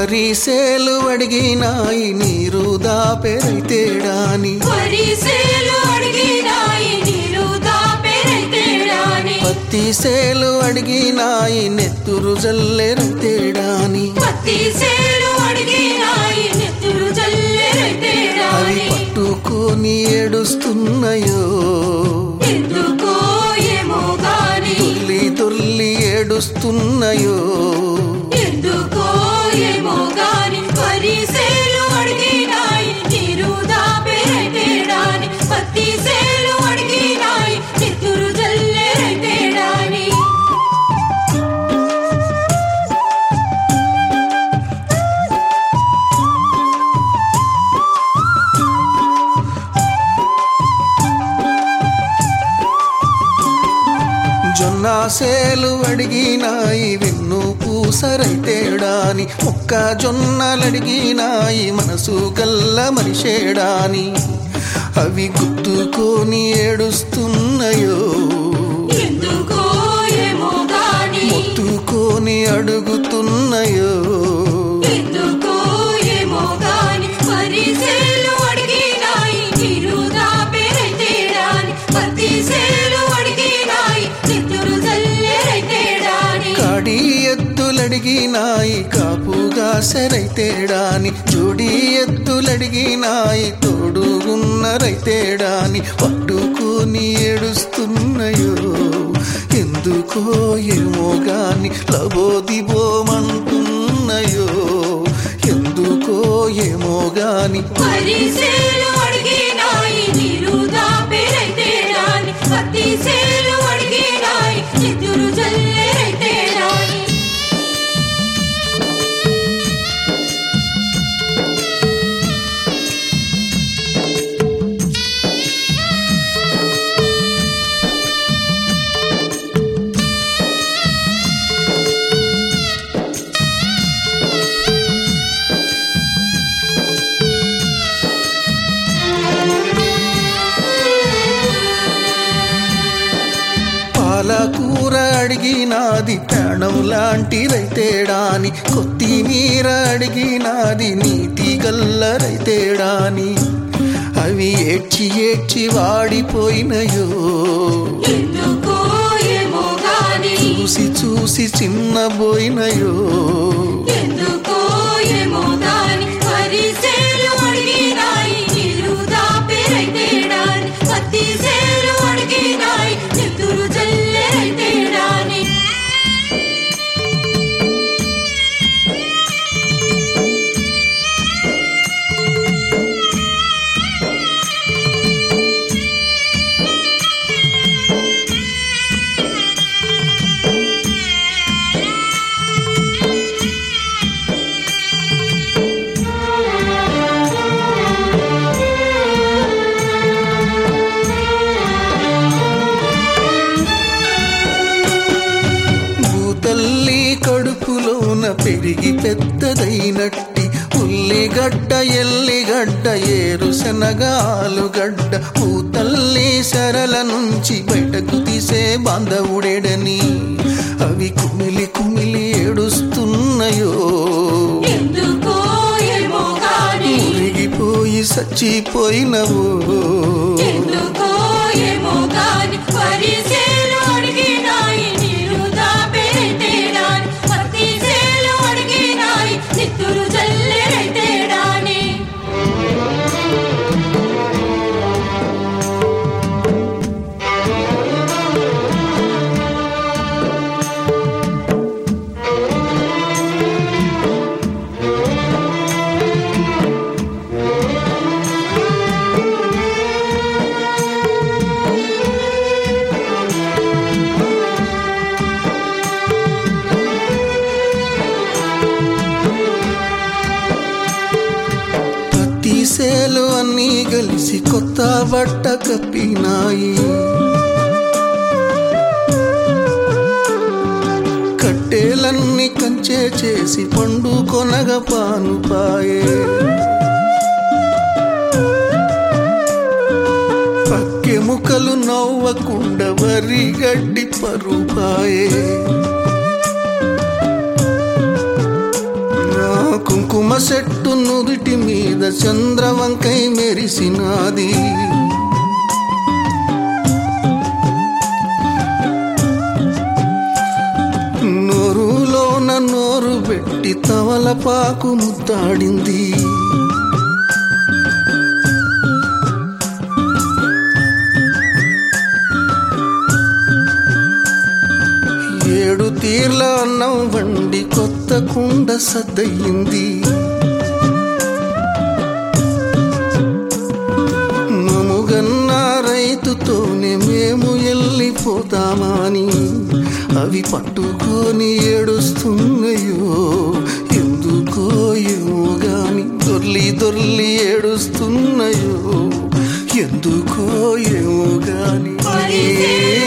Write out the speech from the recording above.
వరిసేలు అడిగినాయి నీరు దాపెరైతేడాని వరిసేలు అడిగినాయి నీరు దాపెరైతేడాని పత్తి సేలు అడిగినాయి నెత్తురు జల్లెరైతేడాని పత్తి సేలు అడిగినాయి నెత్తురు అవి జల్లెరైతేడాని పట్టుకొని ఏడుస్తున్నాయో ఎందుకో ఏమో గాని తుల్లి తుల్లి ఏడుస్తున్నాయో ఎందుకో ఏమో గాని వరిసేలు అడిగినాయి నీరు దాపెరైతేడాని పత్తి సేలు అడిగినాయి నెత్తురు జల్లెరైతేడాని జొన్న సేలు అడిగినాయి వెన్ను పూసరైతేడాని ఒక్క జొన్నలు అడిగినాయి మనసు గల్ల మనిషేడాని అవి గుద్దుకొని ఏడుస్తున్నాయో ఎందుకో ఏమో గాని మొత్తుకొని అడుగుతున్నాయో ఎందుకో ఏమో గాని వరిసేలు అడిగినాయి నీరు దాపెరైతేడాని పత్తి సేలు అడిగినాయి నెత్తురు జల్లెరైతేడాని కాడి ఎద్దులడిగినాయి కాపుగా సరైతేడాని జోడి ఎద్దులడిగినాయి తోడుగున్నరైతేడాని పట్టుకొని ఏడుస్తున్నాయో ఎందుకో ఏమో గాని లబోదిబోమంటున్నాయో ఎందుకో ఏమో గాని వరిసేలు అడిగినాయి నీరు దాపెరైతేడాని పత్తి సేలు అడిగినాయి నెత్తురు జల్లెరైతేడాని పాలకూర అడిగినాది ప్రాణం లాంటి రైతేడాని కొత్తిమీర అడిగినాది నీతి గల్ల రైతేడాని అవి ఏడ్చి ఏడ్చి వాడిపోయినయో ఎందుకో ఏమో గాని చూసి చూసి చిన్నబోయినయో ఎందుకో ఏమో గాని వరిసేలు అడిగినాయి నీరు దాపెరైతేడాని పత్తి సేలు అడిగినాయి నెత్తురు జల్లెరైతేడాని భూతల్లి కడుపులోన పెరిగి పెద్దదైనట్టి ఉల్లిగడ్డ ఎల్లిగడ్డ ఏరుశనగ ఆలుగడ్డ భూతల్లి సరల నుంచి బయటకు తీసే బాంధవుడేడని అవి కుమిలి కుమిలి ఏడుస్తున్నాయో ఎందుకో ఏమో గాని మురిగిపోయి చచ్చిపోయినవో ఎందుకో ఏమో గాని వరిసేలు అడిగినాయి నీరు దాపెరైతేడాని పత్తి సేలు అడిగినాయి నెత్తురు జల్లెరైతేడాని పత్తి సేలు అన్నీ కలిసి కొత్త బట్ట కప్పినాయి కట్టేలన్నీ కంచే చేసి పండు కొనగ పానుపాయే పక్కెముకలు నవ్వకుండా వరి గడ్డి పరుపాయే నాకు కుంకుమ చెట్టు నుదుటి మీద చంద్రవంకై మెరిసినాది నోరులోన నోరు పెట్టి తవలపాకు ముద్దాడింది ఏడు తీర్ల అన్నం వండి కొత్త కుండ సద్దయింది మముగన్న రైతుతోనే మేము వెళ్ళిపోతామని అవి పట్టుకొని ఏడుస్తున్నాయో ఎందుకో ఏమో గాని దొర్లి దొర్లి ఏడుస్తున్నాయో ఎందుకో ఏమో గాని వరిసేలు